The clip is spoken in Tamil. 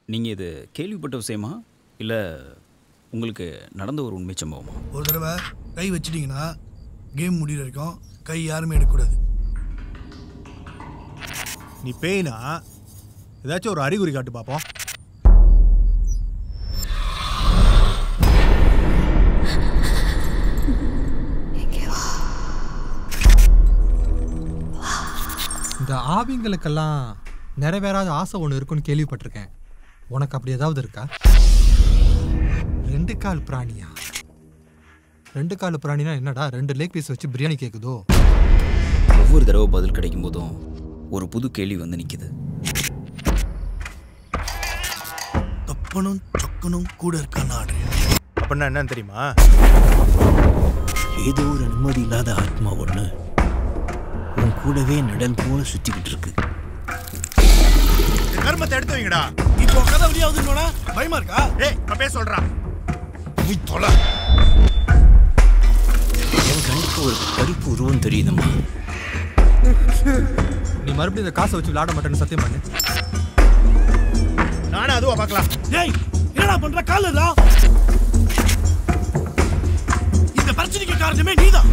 நீங்கள் இது கேள்விப்பட்ட விஷயமா இல்லை உங்களுக்கு நடந்த ஒரு உண்மை சம்பவமா ஒரு தடவை கை வச்சிட்டிங்கன்னா கேம் முடிகிற வரைக்கும் கை யாருமே எடுக்கக்கூடாது நீ பேய்னா ஏதாச்சும் ஒரு அறிகுறி காட்டு பார்ப்போம் இந்த ஆவிங்களுக்கெல்லாம் நிறைவேறாத ஆசை ஒன்று இருக்குன்னு கேள்விப்பட்டிருக்கேன் உனக்கு அப்படி ஏதாவது இருக்கா ரெண்டு கால் பிராணியா ரெண்டு கால் பிராணினா என்னடா ரெண்டு லேக் பீஸ் வச்சு பிரியாணி கேட்குதோ ஒவ்வொரு தடவை பதில் கிடைக்கும் போதும் ஒரு புது கேள்வி வந்து நிற்கிது தொப்பனும் சொக்கனும் கூட இருக்கான்னு ஆடுறேன் அப்படின்னா என்னன்னு தெரியுமா ஏதோ ஒரு நிம்மதி இல்லாத ஆத்மா ஒண்ணு உன் கூடவே நிழல் போல சுத்திக்கிட்டு இருக்கு கர்மத்தை எடுத்து வைங்கடா இப்போ கதை வெளியாகுதுன்னோட பயமா இருக்கா ஏய் அப்பே சொல்றான் நீ தொலை என் கணக்கு ஒரு கருப்பு உருவம் தெரியுதுமா நீ மறுபடியும் இந்த காசை வச்சு விளையாட மாட்டேன்னு சத்தியம் பண்ணு நானும் அதுவா பார்க்கலாம் டேய் என்னடா பண்ற காலடா இந்த பிரச்சனைக்கு காரணமே நீதான்